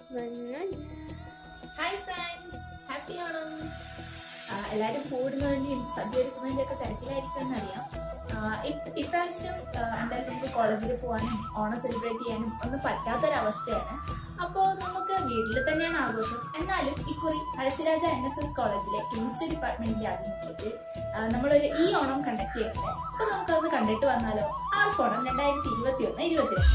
hi friends happy Onam ആ, എല്ലാവരും കൂടുന്നതിൻ്റെയും സദ്യ ഒരുക്കുന്നതിൻ്റെ ഒക്കെ തിരക്കിലായിരിക്കും എന്നറിയാം ആ, ഇ- ഇപ്രാവശ്യം ആ, എന്തായാലും നമുക്ക് കോളേജിൽ പോകാനും ഓണം സെലിബ്രേറ്റ് ചെയ്യാനും ഒന്നും പറ്റാത്തൊരവസ്ഥയാണ് അപ്പോൾ നമുക്ക് വീട്ടിൽ തന്നെയാണ് ആഘോഷം എന്നാലും ഇക്കുറി പഴശ്ശിരാജ എൻ എസ് എസ് കോളേജിലെ കെമിസ്ട്രി ഡിപ്പാർട്ട്മെന്റിന്റെ ആഭിമുഖ്യത്തിൽ ആ, നമ്മളൊരു ഈ ഓണം കണ്ടക്ട് ചെയ്യട്ടെ അപ്പോൾ നമുക്കതൊന്ന് കണ്ടിട്ട് വന്നാലോ ആർക്കോണം രണ്ടായിരത്തി ഇരുപത്തി ഒന്ന് ഇരുപത്തിരണ്ട്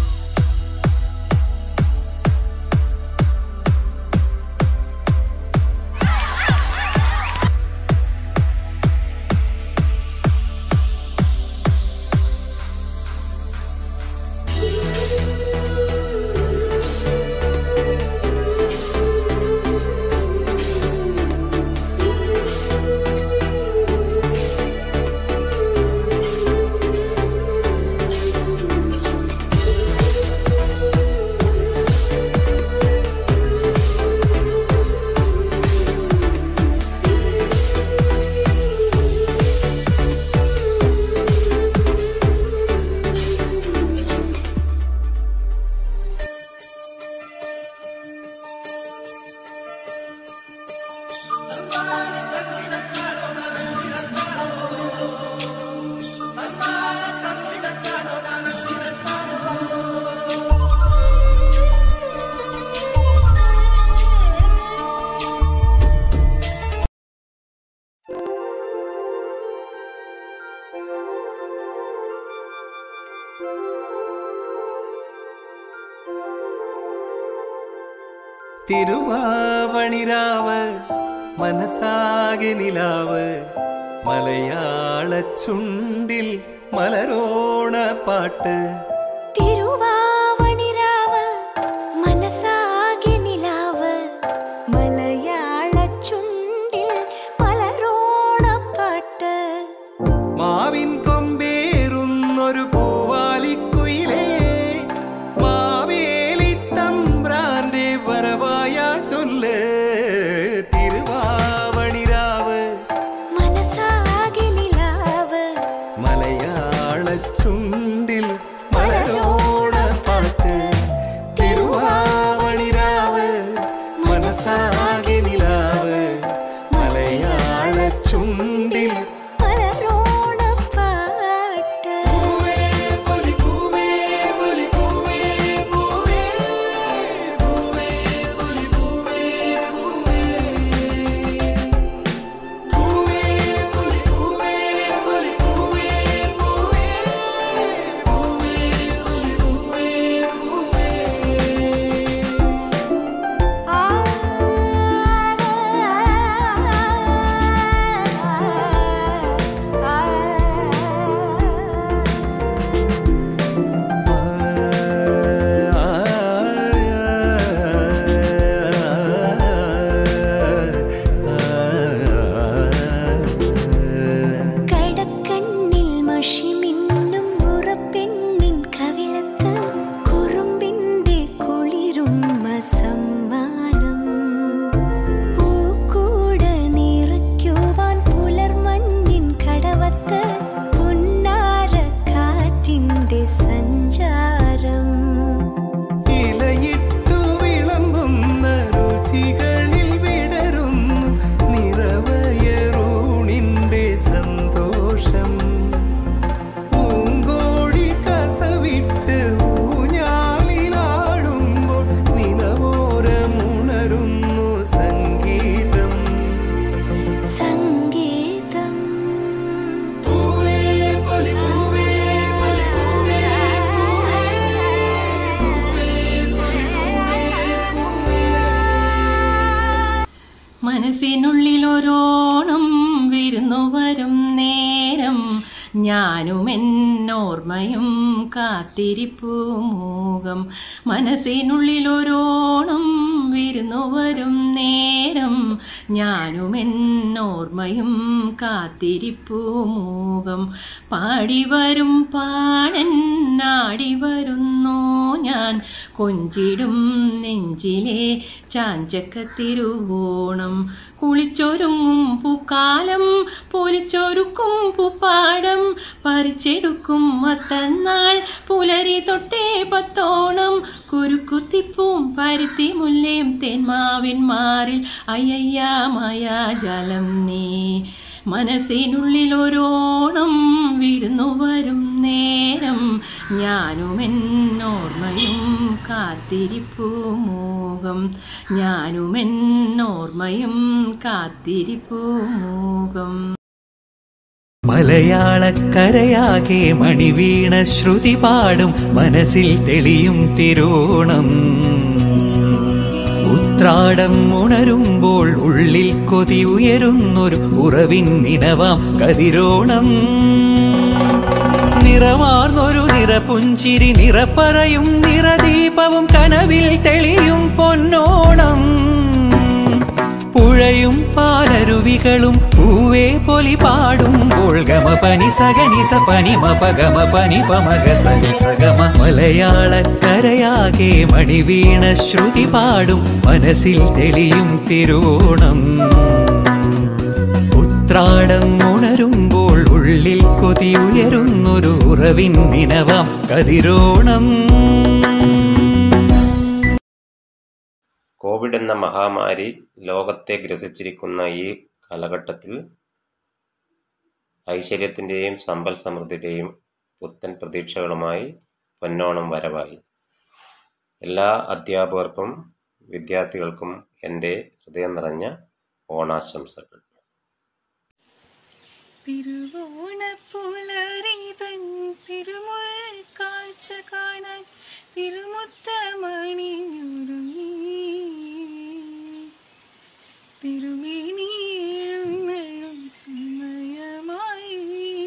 തിരുവാവണിരാവ് മനസ്സാകെ നിലാവ് മലയാള ചുണ്ടിൽ മലരോണ പാട്ട് തിരുവാവണിരാവ് മനസ്സാകെ നിലാവ് മലയാള ചുണ്ടിൽ മലരോണപ്പാട്ട് മാവിൻ കൊമ്പേറുന്നൊരു പൂവാലിക്കുയിലേ മാവേലി തമ്പ്രാന്റെ വരവായാ ചൊല്ല് തിരുവാവണിരാവ് മനസ്സാകെ നിലാവ് മലയാള ചുണ്ടിൽ മലരോണ പാട്ട് തിരുവാവണിരാവ് മനസ്സാകെ നിലാവ് മലയാള ചുണ്ടിൽ മലരോണപ്പാട്ട് ആ കടക്കണ്ണിൽ മഷിമിന്നും മുറപ്പെണ്ണിൻ കവിളത്ത് കുറുമ്പിന്റെ കുളിരും സമ്മാനം പൂക്കൂട നിറയ്ക്കുവാൻ പുലർമഞ്ഞിൻ കടവത്ത് പുന്നാര കാറ്റിന്റെ സഞ്ചാരം ഇലയിട്ടു വിളമ്പുന്ന രുചികളിൽ വിടരുന്നു നിറവയറൂണിന്റെ സന്തോഷം പൂങ്കോടി കസവിട്ട് ഊഞ്ഞാലിനാടുമ്പോൾ നിലവോരമുണരുന്നു സംഗീതം സംഗീതം പൂവേ പൊലി പൂവേ പൊലി പൂവേ മനസ്സിനുള്ളിലൊരോണം വിരുന്നു വരും നേരം ഞാനും എന്നോർമ്മയും കാത്തിരിപ്പു മൂകം മനസ്സിനുള്ളിലൊരോണം വിരുന്നു വരും നേരം ഞാനും എന്നോർമ്മയും കാത്തിരിപ്പു മൂകം പാടി വരും പാടൻ നാടി വരുന്നു ഞാൻ കൊഞ്ചിടും നെഞ്ചിലെ ചാഞ്ചക്കത്തിരുവോണം കുളിച്ചൊരുങ്ങും പൂക്കാലം പൊലിച്ചൊരുക്കും പൂപ്പാടം പറിച്ചെടുക്കും മത്തന്നാൾ പുലരി തൊട്ടേ പത്തോണം കുരുക്കുത്തിപ്പൂം പരുത്തി മുല്ലേം തേന്മാവിൻ മാറിൽ അയ്യയ്യ മായാജാലം നീ മനസ്സിനുള്ളിൽ ഒരോണം വിരുന്നു വരും നേരം ഞാനും എന്നോർമ്മയും കാത്തിരിപ്പു മോഹം ഞാനും എന്നോർമ്മയും കാത്തിരിപ്പു മോഹം മലയാളക്കരയാകെ മണിവീണ ശ്രുതി പാടും മനസ്സിൽ തെളിയും തിരോണം ഉത്രാടം ഉണരുമ്പോൾ ഉള്ളിൽ കൊതി ഉയരുന്നൊരു ഉറവിൻ നിനവാം കതിരോണം നിറമാർന്നൊരു നിറപുഞ്ചിരി നിറപ്പറയും നിറദീപവും കനവിൽ തെളിയും പൊന്നോണം പുഴയും പാലരുവികളും പൂവേ പൊലി പാടുമ്പോൾ ഗമ പനി സഗനി സ പനി മപ ഗമ പനി പമഗ സനി സഗമ മലയാളക്കരയാകെ മണിവീണ ശ്രുതി പാടും മനസ്സിൽ തെളിയും തിരോണം ഉത്രാടം ഉണരുമ്പോൾ ഉള്ളിൽ കൊതി ഉയരുന്നൊരു ഉറവിൻ നിനവാം കതിരോണം കോവിഡ് എന്ന മഹാമാരി ലോകത്തെ ഗ്രസിച്ചിരിക്കുന്ന ഈ കാലഘട്ടത്തിൽ ഐശ്വര്യത്തിൻ്റെയും സമ്പൽ സമൃദ്ധിയുടെയും പുത്തൻ പ്രതീക്ഷകളുമായി പൊന്നോണം വരവായി എല്ലാ അധ്യാപകർക്കും വിദ്യാർത്ഥികൾക്കും എൻ്റെ ഹൃദയം നിറഞ്ഞ ഓണാശംസകൾ തിരുവോണപ്പുലരിതൻ തിരുമുൾ കാഴ്ച കാണാൻ തിരുമുറ്റമണിഞ്ഞൊരുങ്ങി തിരുമേനിയെഴുന്നള്ളും സമയമായി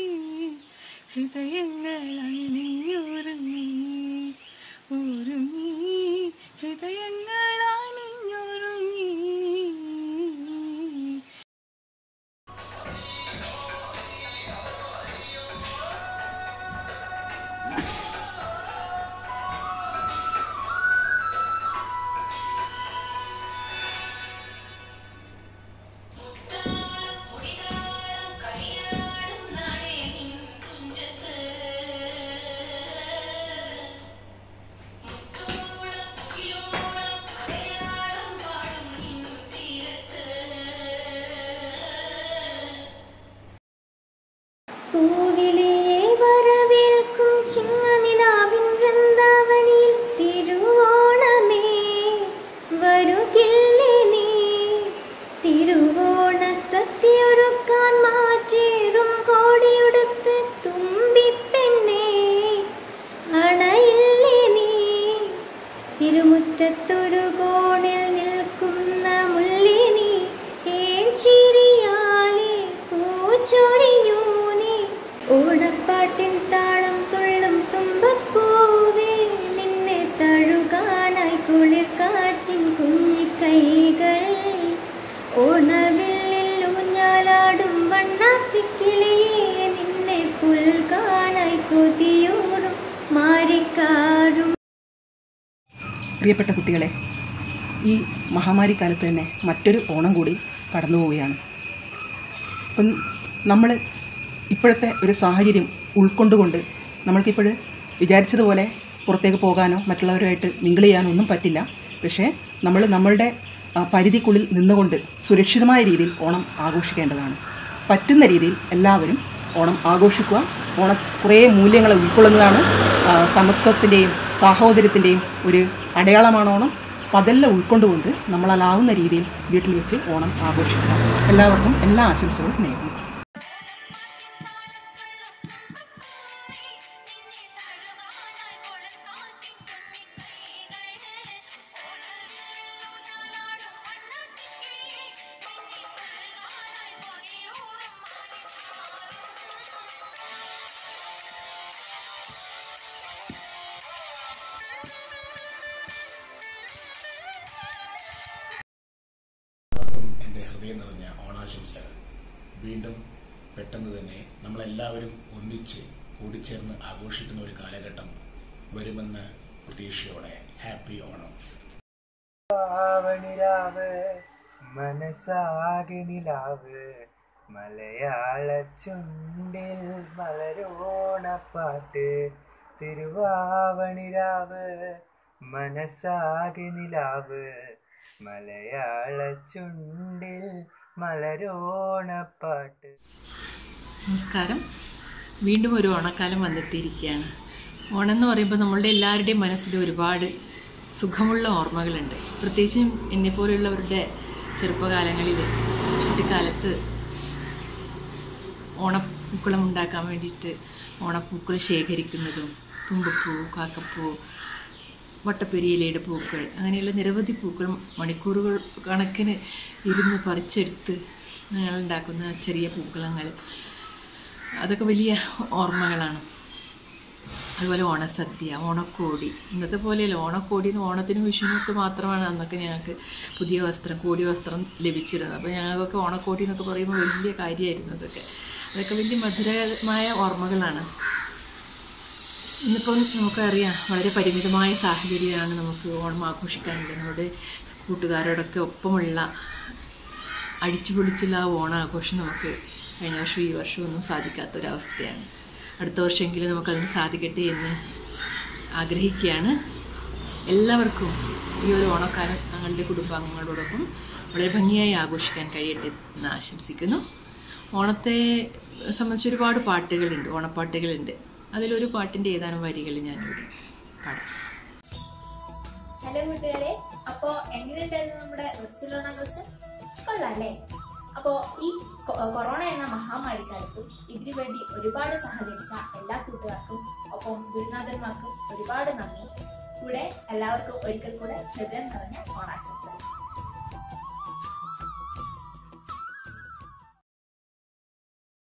ഹൃദയങ്ങൾ അണിഞ്ഞൊരുങ്ങി ഒരുങ്ങി ഹൃദയങ്ങൾ അണിഞ്ഞൊരുങ്ങി പൂവിളിയെ വരവേൽക്കും ചിങ്ങനിലാവിൻ വൃന്ദാവനിയിൽ തിരുവോണമേ വരുകില്ലേ നീ തിരുവോണ സത്യൊരുക്കാൻ മാറ്റേറും കോടിയുടുത്ത് തുമ്പിപ്പെണ്ണേ അണയില്ലേ നീ തിരുമുറ്റത്തൊരു കോണിൽ നിൽക്കുന്ന മുല്ലിനി തേൻചിരിയാലെ പൂച്ചൊരിഞ്ഞു നീ ഓണപ്പാട്ടിൻ താളം തുള്ളും തുമ്പപ്പൂവേ നിന്നെ തഴുകാനായി കുളിർ കാറ്റിൻ കുഞ്ഞിക്കൈകൾ ഓണവില്ലിൽ ഊഞ്ഞാലാടും വണ്ണാത്തിക്കിളിയെ നിന്നെ പുൽകാനായി കൊതിയൂറും മാറിക്കാറും പ്രിയപ്പെട്ട കുട്ടികളെ ഈ മഹാമാരി കാലത്ത് തന്നെ മറ്റൊരു ഓണം കൂടി കടന്നു പോവുകയാണ് അപ്പം നമ്മൾ ഇപ്പോഴത്തെ ഒരു സാഹചര്യം ഉൾക്കൊണ്ടുകൊണ്ട് നമ്മൾക്കിപ്പോൾ വിചാരിച്ചതുപോലെ പുറത്തേക്ക് പോകാനോ മറ്റുള്ളവരുമായിട്ട് മിങ്കിൾ ചെയ്യാനോ ഒന്നും പറ്റില്ല പക്ഷേ നമ്മൾ നമ്മളുടെ ആ, പരിധിക്കുള്ളിൽ നിന്നുകൊണ്ട് സുരക്ഷിതമായ രീതിയിൽ ഓണം ആഘോഷിക്കേണ്ടതാണ് പറ്റുന്ന രീതിയിൽ എല്ലാവരും ഓണം ആഘോഷിക്കുക ഓണം കുറേ മൂല്യങ്ങളെ ഉൾക്കൊള്ളുന്നതാണ് ആ, സമത്വത്തിൻ്റെയും സാഹോദര്യത്തിൻ്റെയും ഒരു അടയാളമാണ് ഓണം അപ്പം അതെല്ലാം ഉൾക്കൊണ്ടുകൊണ്ട് നമ്മളാലാവുന്ന രീതിയിൽ വീട്ടിൽ വെച്ച് ഓണം ആഘോഷിക്കുക എല്ലാവർക്കും എല്ലാ ആശംസകളും നേരുന്നു എല്ലാവർക്കും എൻ്റെ ഹൃദയം നിറഞ്ഞ ഓണാശംസകൾ വീണ്ടും പെട്ടെന്ന് തന്നെ നമ്മളെല്ലാവരും ഒന്നിച്ച് കൂടിച്ചേർന്ന് ആഘോഷിക്കുന്ന ഒരു കാലഘട്ടം വരുമെന്ന് പ്രതീക്ഷയോടെ ഹാപ്പി ഓണം ആവണിരാവ് മനസ്സാകെ നിലാവ് മലയാള ചുണ്ടിൽ മലരോണപ്പാട്ട് തിരുവാവണിരാവ് മനസ്സാകെ നിലാവ് മലയാള ചുണ്ടിൽ മലരോണപ്പാട്ട് നമസ്കാരം വീണ്ടും ഒരു ഓണക്കാലം വന്നെത്തിയിരിക്കുകയാണ് ഓണം എന്ന് പറയുമ്പോൾ നമ്മളുടെ എല്ലാവരുടെയും മനസ്സിൽ ഒരുപാട് സുഖമുള്ള ഓർമ്മകളുണ്ട് പ്രത്യേകിച്ചും എന്നെപ്പോലുള്ളവരുടെ ചെറുപ്പകാലങ്ങളിൽ കുട്ടിക്കാലത്ത് ഓണപ്പൂക്കളം ഉണ്ടാക്കാൻ വേണ്ടിയിട്ട് ഓണപ്പൂക്കൾ ശേഖരിക്കുന്നതും തുമ്പപ്പൂ കാക്കപ്പൂ വട്ടപ്പെരിയിലയുടെ പൂക്കൾ അങ്ങനെയുള്ള നിരവധി പൂക്കൾ മണിക്കൂറുകൾ കണക്കിന് ഇരുന്ന് പറിച്ചെടുത്ത് ഞങ്ങൾ ഉണ്ടാക്കുന്ന ചെറിയ പൂക്കളങ്ങൾ അതൊക്കെ വലിയ ഓർമ്മകളാണ് അതുപോലെ ഓണസദ്യ ഓണക്കോടി ഇന്നത്തെ പോലെയല്ല ഓണക്കോടി എന്ന് ഓണത്തിനും വിഷുവിനൊക്കെ മാത്രമാണ് അന്നൊക്കെ ഞങ്ങൾക്ക് പുതിയ വസ്ത്രം കോടി വസ്ത്രം ലഭിച്ചിരുന്നത് അപ്പോൾ ഞങ്ങൾക്കൊക്കെ ഓണക്കോടി എന്നൊക്കെ പറയുമ്പോൾ വലിയ കാര്യമായിരുന്നു അതൊക്കെ അതൊക്കെ വലിയ മധുരമായ ഓർമ്മകളാണ് ഇന്നിപ്പം നമുക്കറിയാം വളരെ പരിമിതമായ സാഹചര്യമാണ് നമുക്ക് ഓണം ആഘോഷിക്കാനുള്ളത് നമ്മുടെ കൂട്ടുകാരോടൊക്കെ ഒപ്പമുള്ള അടിച്ചു പൊളിച്ചുള്ള ആ ഓണാഘോഷം നമുക്ക് കഴിഞ്ഞ വർഷം ഈ വർഷം ഒന്നും സാധിക്കാത്തൊരവസ്ഥയാണ് അടുത്ത വർഷമെങ്കിലും നമുക്കതിന് സാധിക്കട്ടെ എന്ന് ആഗ്രഹിക്കുകയാണ് എല്ലാവർക്കും ഈ ഒരു ഓണക്കാലം ഞങ്ങളുടെ കുടുംബാംഗങ്ങളോടൊപ്പം വളരെ ഭംഗിയായി ആഘോഷിക്കാൻ കഴിയട്ടെ എന്ന് ആശംസിക്കുന്നു ഓണത്തെ സംബന്ധിച്ച് ഒരുപാട് പാട്ടുകളുണ്ട് ഓണപ്പാട്ടുകളുണ്ട് അതിലൊരു പാട്ടിൻ്റെ ഏതാനും വരികൾ ഞാനിവിടെ പാടാം ഹലോ കൂട്ടുകാരെ അപ്പോ എങ്ങനെയുണ്ടായിരുന്നു നമ്മുടെ വെർച്വൽ ഓണാഘോഷം കൊള്ളാം അല്ലേ അപ്പോ ഈ കൊ- കൊറോണ എന്ന മഹാമാരി കാലത്തും ഇതിനു വേണ്ടി ഒരുപാട് സഹകരിച്ച എല്ലാ കൂട്ടുകാർക്കും ഒപ്പം ഗുരുനാഥന്മാർക്കും ഒരുപാട് നന്ദി കൂടെ എല്ലാവർക്കും ഒരിക്കൽ കൂടെ ഹൃദയം നിറഞ്ഞ ഓണാശംസകൾ